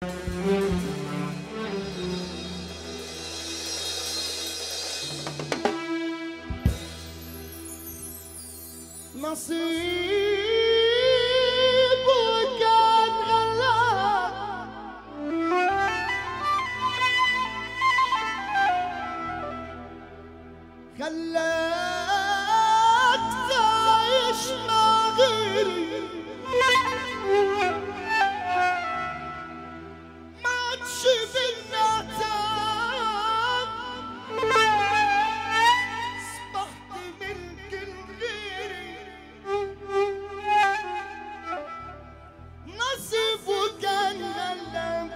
نصيبه كان غلاب خلاك تعيش مع غيري ما عادش بينا تعب اصبحت ملك لغيري نصيبه كان غلاب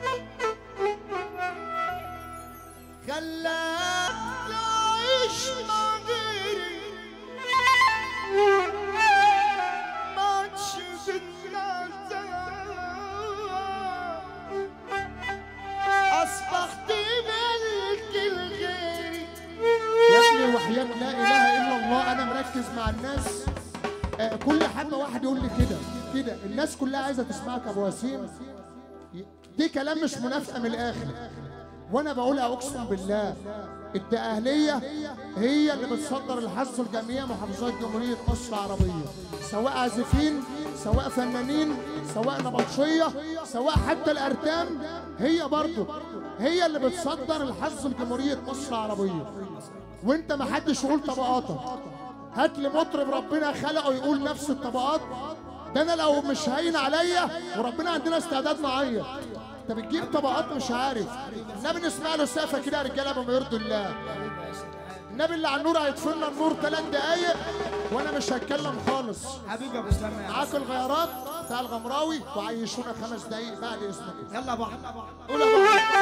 خلاك تعيش مع غيري ما عادش بينا تعب اصبحت ملك لغيري يا ابني وحياة لا اله الا الله انا مركز مع الناس آه، كل حبه واحد يقول لي كده كده الناس كلها عايزه تسمعك يا ابو وسيم دي كلام مش منافقه من الاخر وانا بقولها اقسم بالله التأهلية هي اللي بتصدر الحظ لجميع محافظات جمهورية مصر العربية سواء عازفين سواء فنانين سواء نبطشية سواء حتى الأرتام هي برضو هي اللي بتصدر الحظ لجمهورية مصر العربية وانت ما حدش يقول طبقاتك هات لي مطرب ربنا خلقه يقول نفس الطبقات ده انا لو مش هين عليا وربنا عندنا استعداد نعيط انت بتجيب طبقات مش عارف النبي نسمع له سقفه كده يا رجاله بما يرضي الله النبي اللي على النور هيطفي لنا النور ثلاث دقايق وانا مش هتكلم خالص حبيبي يا ابو اسلام يا معاكم الغيارات بتاع الغمراوي وعيشونا خمس دقايق بعد اسمك يلا يا ابو احمد قول يا أبو أحمد.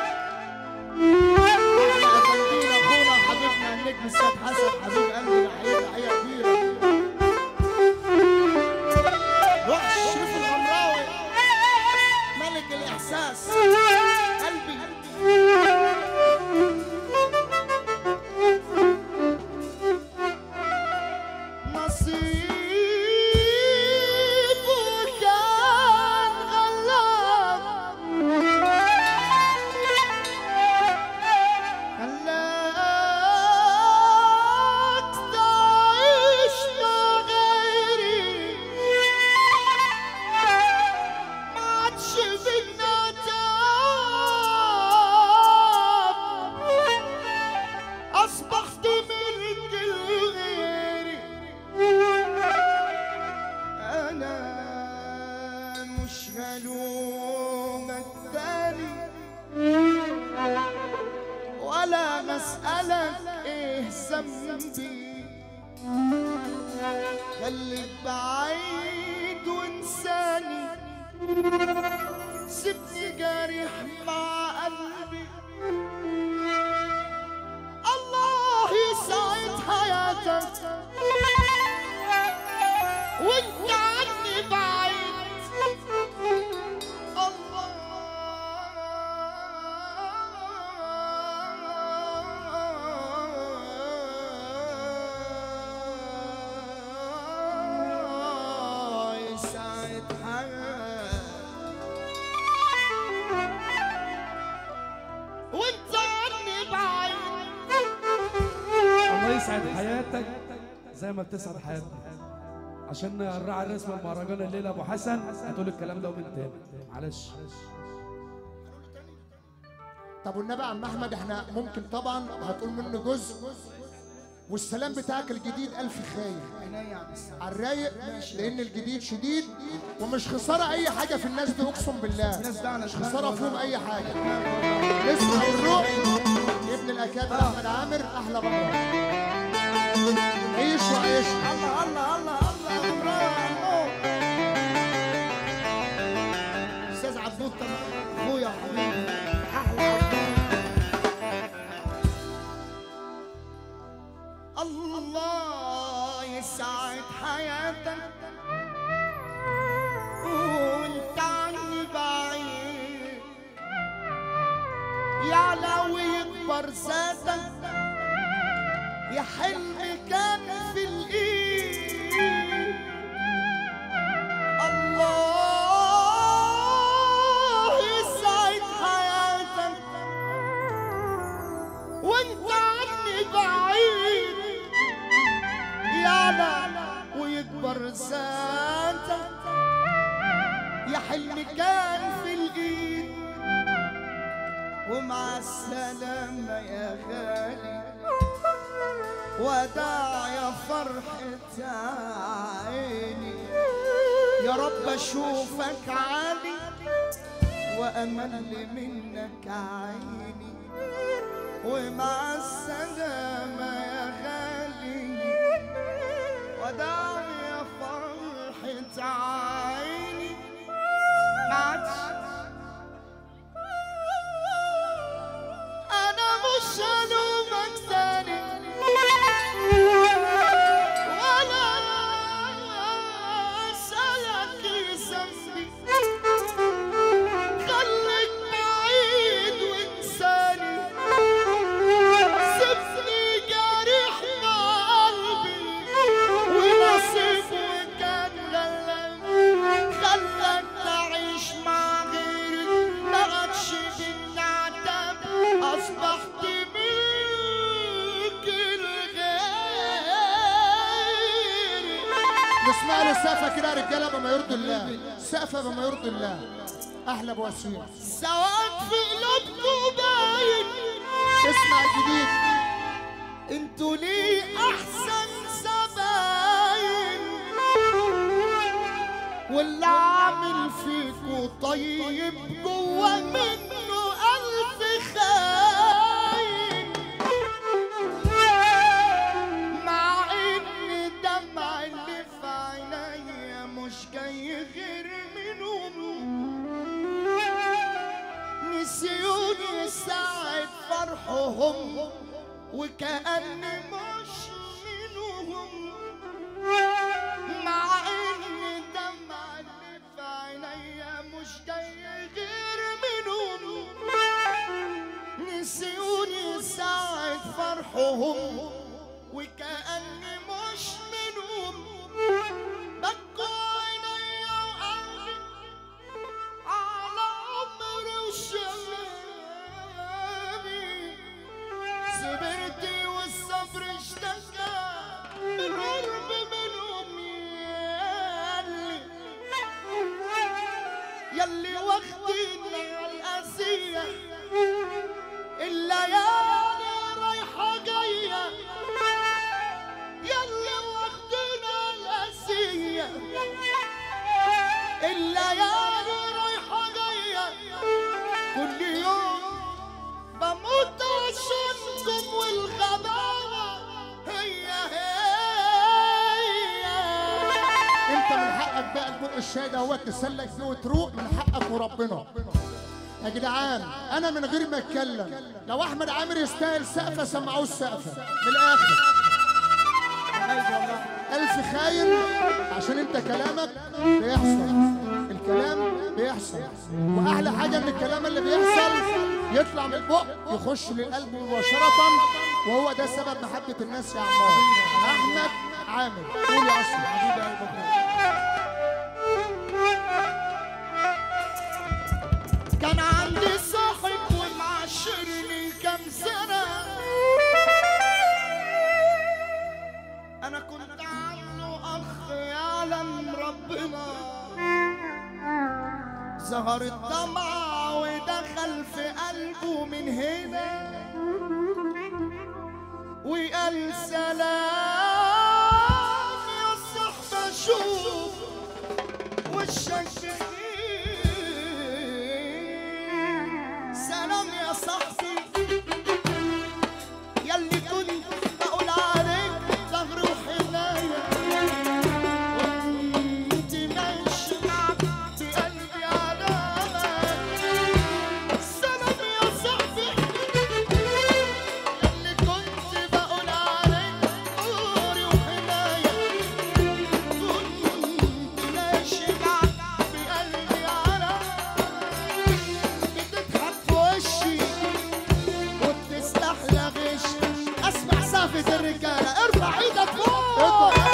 احنا قدمنا اخونا حبيبنا النجم السيد حسن حبيب قلبي نحييه تحيه كبيره روح شريف الغمراوي ملك الاحساس قلبي نصيبه كان غلاب خلاك تعيش مع غيري ما عادش بينا تعب أصبحت ملك لغيري أنا مش هلومك تاني ولا مسألك ايه ذنبي خليك بعيد وانساني سيبني جارح مع قلبي الله يسعد حياتك وانت عني بعيد الله يسعد حياتك وانت عني بعيد الله يسعد حياتك زي ما بتسعد حياتنا عشان الراعي الرسمي المهرجان الليله ابو حسن هتقول الكلام ده ومن تاني معلش طب والنبي يا عم احمد احنا ممكن طبعا هتقول منه جزء والسلام بتاعك الجديد الف خير على الرايق لان الجديد شديد ومش خساره اي حاجه في الناس دي اقسم بالله مش خساره فيهم اي حاجه اسمع الروح ابن الاكابر احمد عامر احلى بره عيش وعيش الله الله الله الله الله استاذ عبود طبعا اخويا وحبيبي احلى عبود الله يسعد حياتك وانت عني بعيد يعلى ويكبر ذاتك يا حلم كان في الايد الله فرزاتك يا حلم كان في الايد ومع السلامة يا غالي وداع يا فرحة عيني يا رب اشوفك عالي وامل منك عيني ومع السلامة يا غالي وداع يا فرحة عيني ما عادش انا مش هلومك تاني ولا اسالك ذنبي خليك بعيد وانساني سيبني جارح مع قلبي ونصيب وكان غلبي خلك تعيش مع غيري ما عادش بالعتاب اصبحت ملك الغير نسمع له السقفه كده يا رجاله بما يرضي الله السقفه بما يرضي الله احلى ابو وسيم سواء في قلوبكم باين اسمع الجديد انتوا ليه احسن زباين واللي عامل فيكوا طيب جوا منه الف خاين مع ان دمع اللي في عينيا مش جاي غير منهم نسيوني ساعة فرحهم وكأني مش منهم مع ان دمع اللي في عينيا مش جاي غير منهم نسيوني ساعة فرحهم وكأني مش منهم بكوا عينيا وقلبي على عمري وشبابي صبرت والصبر اشتكى بالقرب منهم ياللي ياللي واخديني على القاسية الليالي رايحة جاية ياللي واخديني على القاسية الليالي رايحة جاية كل يوم بموت عشانكم والغباوة هي هي انت من حقك بقى البق الشاي ده هو تسلك فيه وتروق من حقك وربنا يا جدعان انا من غير ما اتكلم لو احمد عامر يستاهل سقفه سمعوه السقفه من الاخر الف خاين عشان انت كلامك بيحصل الكلام بيحصل واحلى حاجه ان الكلام اللي بيحصل يطلع من البق يخش للقلب مباشره وهو ده سبب محبه الناس يا عمار احمد عامر قول يا اصلي حبيبي يا ابو بكر كان عندي صاحب ومعاشرني كام سنة أنا كنت عنه أخ يعلم ربنا ظهر الطمع ودخل في قلبه من هنا وقال سلام يا صاحب أشوف وشك خير. سلام يا صاحبي يلي كنت بقول عليك ظهر وحماية وانت ماشي معك بقلبي علامة سلام يا صاحبي يلي كنت بقول عليك ظهري وحماية كنت ماشي معك بقلبي علامة بتضحك في وشي وبتستحلى غش اسمع سافة الرجالة ارفع ايدك فوق اطلع.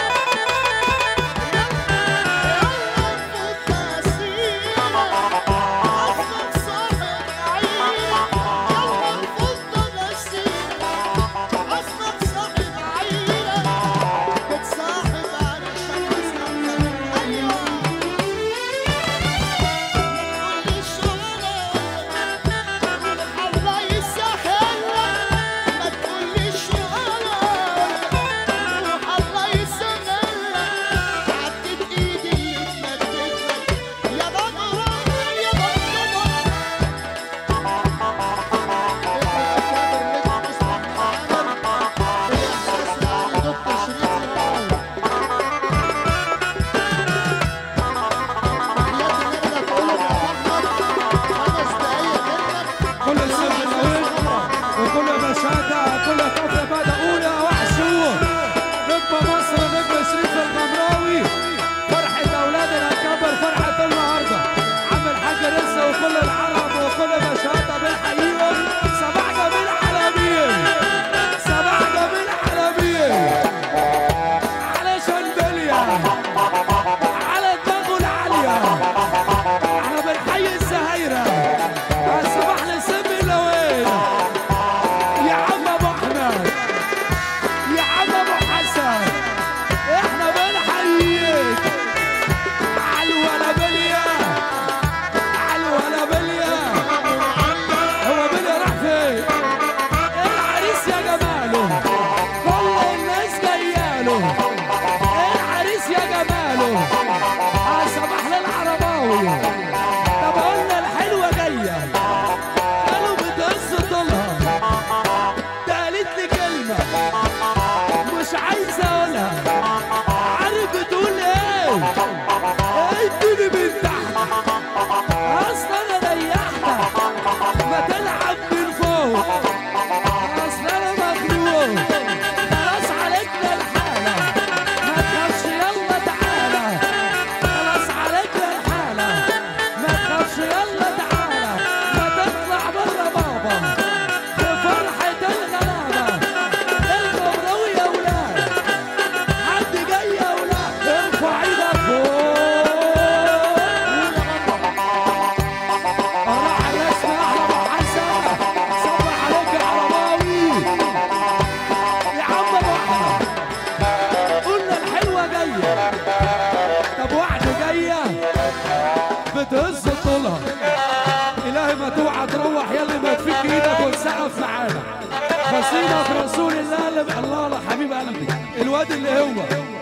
مش عايز اقولها عارف بتقول ايه اديني من تحت اصل انا ريحتك ما تلعب من فوق اصل انا مخنوق خلاص عليكنا الحالة ما تخافش يلا تعالى خلاص عليكنا الحالة ما تخافش يلا تعالى ما تطلع بره بابا بفرحة الغلابة الغبراوي يا ولاد حد جاي يا ولاد ارفع ايدك فوق راح الرسم احلى ابو حسن صبح عليك يا عرباوي يا عم ابو احمد قلنا الحلوه جايه طب واحده جايه بتهز طولها الهي ما توعى تروح يلي ما تفك ايدك وتسقف معانا خسينا في رسول الله اللي الله الله حبيب قلبي الواد اللي هو